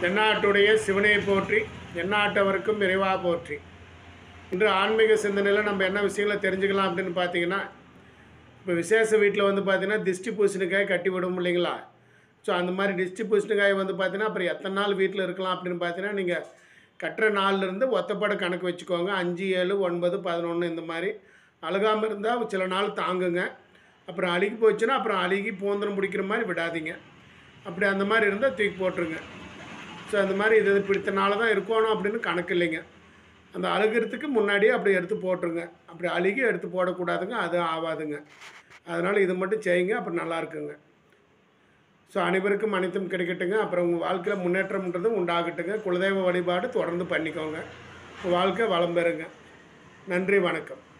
தென்னாட்டுடைய சிவனை போற்றி எந்நாட்டவருக்கும் விரைவாக போற்றி இன்று ஆன்மீக சிந்தனையில் நம்ம என்ன விஷயங்களை தெரிஞ்சுக்கலாம் அப்படின்னு பார்த்தீங்கன்னா இப்போ விசேஷ வீட்டில் வந்து பார்த்தீங்கன்னா திஷ்டி பூசணிக்காய் கட்டி விடும் இல்லைங்களா ஸோ அந்த மாதிரி திஷ்டி பூசணிக்காய் வந்து பார்த்தீங்கன்னா அப்புறம் எத்தனை நாள் வீட்டில் இருக்கலாம் அப்படின்னு பார்த்தீங்கன்னா நீங்கள் கட்டுற நாள்லேருந்து ஒத்தப்பட கணக்கு வச்சுக்கோங்க அஞ்சு ஏழு ஒன்பது பதினொன்று இந்த மாதிரி அழுகாமல் இருந்தால் சில நாள் தாங்குங்க அப்புறம் அழுகி போச்சுன்னா அப்புறம் அழுகி போந்தரம் பிடிக்கிற மாதிரி விடாதீங்க அப்படி அந்த மாதிரி இருந்தால் தூக்கி போட்டுருங்க ஸோ அந்த மாதிரி இது பிடித்த நாள் தான் இருக்கணும் அப்படின்னு கணக்கு இல்லைங்க அந்த அழுகிறதுக்கு முன்னாடியே அப்படி எடுத்து போட்டுருங்க அப்படி அழுகி எடுத்து போடக்கூடாதுங்க அது ஆகாதுங்க அதனால் இது மட்டும் செய்யுங்க அப்புறம் நல்லா இருக்குங்க ஸோ அனைவருக்கும் அனைத்தும் கிடைக்கட்டுங்க அப்புறம் உங்கள் வாழ்க்கையில் முன்னேற்றம்ன்றது உண்டாகட்டுங்க குலதெய்வ வழிபாடு தொடர்ந்து பண்ணிக்கோங்க உங்கள் வாழ்க்கை வளம் பெறுங்க நன்றி வணக்கம்